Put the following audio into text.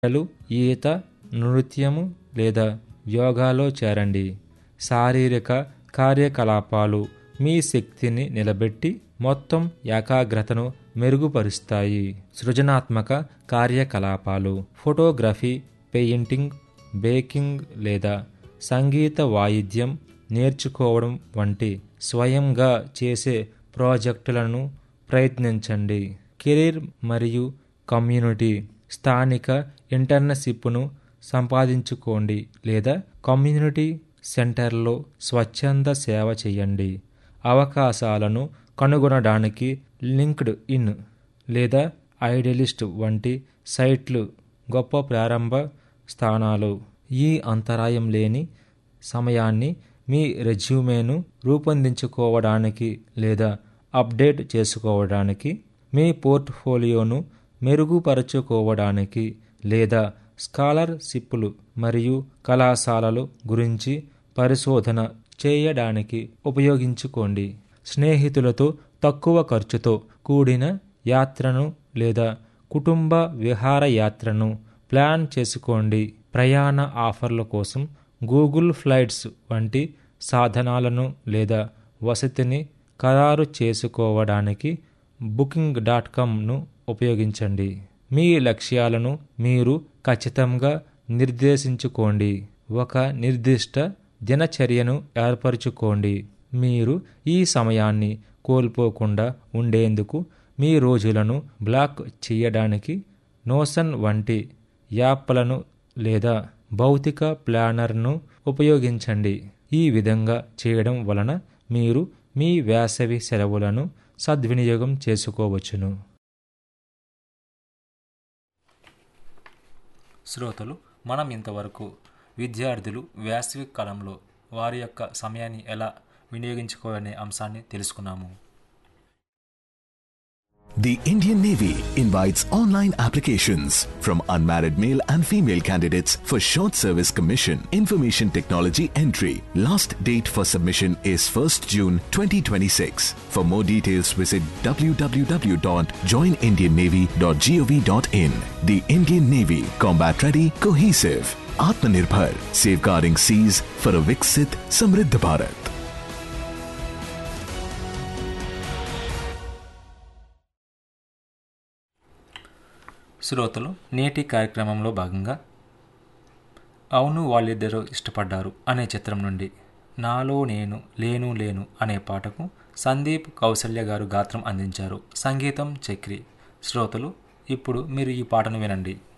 క్రీడలు ఈత నృత్యము లేదా యోగాలో చేరండి శారీరక కార్యకలాపాలు మీ శక్తిని నిలబెట్టి మొత్తం ఏకాగ్రతను మెరుగుపరుస్తాయి సృజనాత్మక కార్యకలాపాలు ఫోటోగ్రఫీ పెయింటింగ్ బేకింగ్ లేదా సంగీత వాయిద్యం నేర్చుకోవడం వంటి స్వయంగా చేసే ప్రాజెక్టులను ప్రయత్నించండి కెరీర్ మరియు కమ్యూనిటీ స్థానిక ఇంటర్న్షిప్ను సంపాదించుకోండి లేదా కమ్యూనిటీ సెంటర్లో స్వచ్ఛంద సేవ చేయండి అవకాశాలను కనుగొనడానికి లింక్డ్ ఇన్ లేదా ఐడియలిస్ట్ వంటి సైట్లు గొప్ప ప్రారంభ స్థానాలు ఈ అంతరాయం లేని సమయాన్ని మీ రెజ్యూమేను రూపొందించుకోవడానికి లేదా అప్డేట్ చేసుకోవడానికి మీ పోర్ట్ఫోలియోను మెరుగుపరుచుకోవడానికి లేదా స్కాలర్షిప్లు మరియు కళాశాలలు గురించి పరిశోధన చేయడానికి ఉపయోగించుకోండి స్నేహితులతో తక్కువ ఖర్చుతో కూడిన యాత్రను లేదా కుటుంబ విహారయాత్రను ప్లాన్ చేసుకోండి ప్రయాణ ఆఫర్ల కోసం గూగుల్ ఫ్లైట్స్ వంటి సాధనాలను లేదా వసతిని ఖరారు చేసుకోవడానికి బుకింగ్ డాట్ కామ్ను ఉపయోగించండి మీ లక్ష్యాలను మీరు ఖచ్చితంగా నిర్దేశించుకోండి ఒక నిర్దిష్ట దినచర్యను ఏర్పరచుకోండి మీరు ఈ సమయాన్ని కోల్పోకుండా ఉండేందుకు మీ రోజులను బ్లాక్ చేయడానికి నోషన్ వంటి యాప్లను లేదా భౌతిక ప్లానర్ను ఉపయోగించండి ఈ విధంగా చేయడం వలన మీరు మీ వేసవి సెలవులను సద్వినియోగం చేసుకోవచ్చును శ్రోతలు మనం ఇంతవరకు విద్యార్థులు వేసవి కాలంలో వారి యొక్క సమయాన్ని ఎలా వినియోగించుకోవాలనే అంశాన్ని తెలుసుకున్నాము The Indian Navy invites online applications from unmarried male and female candidates for short service commission information technology entry. Last date for submission is 1st June 2026. For more details visit www.joinindiannavy.gov.in. The Indian Navy combat ready cohesive Atmanirbhar safeguarding seas for a Viksit Samriddha Bharat. శ్రోతలు నేటి కార్యక్రమంలో భాగంగా అవును వాళ్ళిద్దరూ ఇష్టపడ్డారు అనే చిత్రం నుండి నాలో నేను లేను లేను అనే పాటకు సందీప్ కౌసల్య గారు గాత్రం అందించారు సంగీతం చక్రి శ్రోతలు ఇప్పుడు మీరు ఈ పాటను వినండి